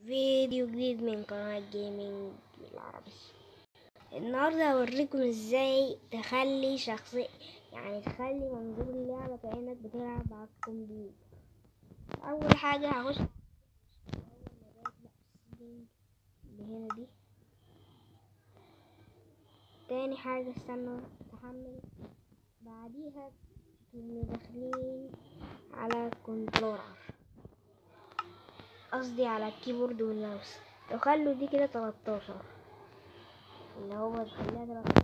فيديو جديد من قناة جيمنج بالعربي النهاردة هوريكم ازاي تخلي شخصية يعني تخلي منظور اللعبة كأنك بتلعب على الكمبيوتر أول حاجة هخش اللي هنا دي تاني حاجة استنى تحمل بعديها تقوموا داخلين على الكنترولر قصدي على الكيبورد والماوس تخلوا دي كده 13 اللي هو تخليها 13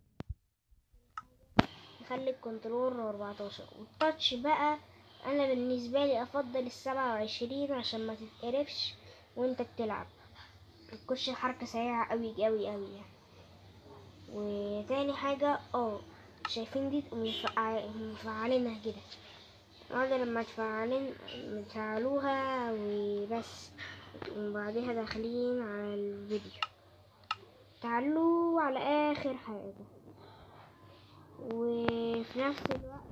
نخلي الكنترول 14 والتاتش بقى انا بالنسبة لي افضل السبعة وعشرين عشان ما تتقرفش وانت بتلعب بتكش حركة سريعة اوي اوي اوي يعني وتاني حاجة اه شايفين دي تقوموا مفعل- مفعلينها كده بعد لما تفعلين تفعلوها وبس وبعدها داخلين على الفيديو تعالوا على اخر حاجة وفي نفس الوقت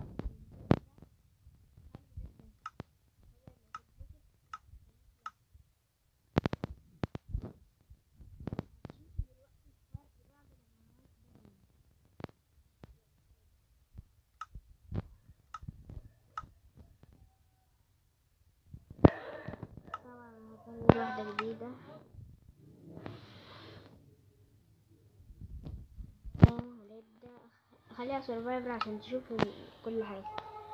طبعا هنعمل واحدة جديدة هنبدأ خليها سرفايفر عشان تشوفوا كل حاجة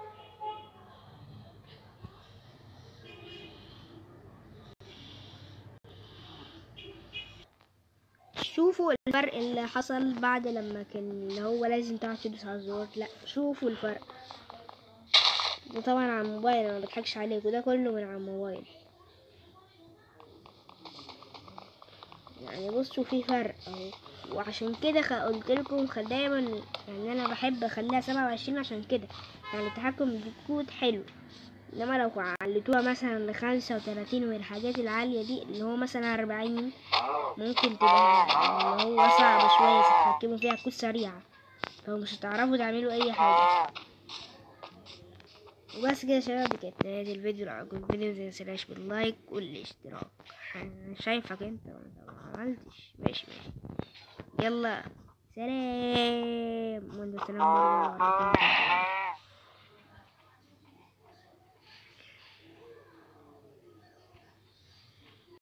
شوفوا الفرق اللي حصل بعد لما كان اللي هو لازم تقعد تدوس على الزرار لا شوفوا الفرق وطبعا على الموبايل انا مبضحكش عليك وده كله من على الموبايل يعني بصوا في فرق اهو وعشان كده خ- قلت لكم خ- دايما يعني انا بحب اخليها سبعة وعشرين عشان كده يعني التحكم بالكود حلو انما لو علتوها مثلا لخمسة وتلاتين والحاجات العالية دي اللي هو مثلا أربعين ممكن تبقى اللي هو صعب شوية تتحكموا فيها كود سريعة فمش هتعرفوا تعملوا أي حاجة وبس كده يا شباب دي كانت نهاية الفيديو لو عجبكم الفيديو متنساش باللايك والاشتراك أنا شايفك انت وانت ما عملتش ماشي ماشي يلا سلام وانت سلام برضه لو عجبكم الفيديو.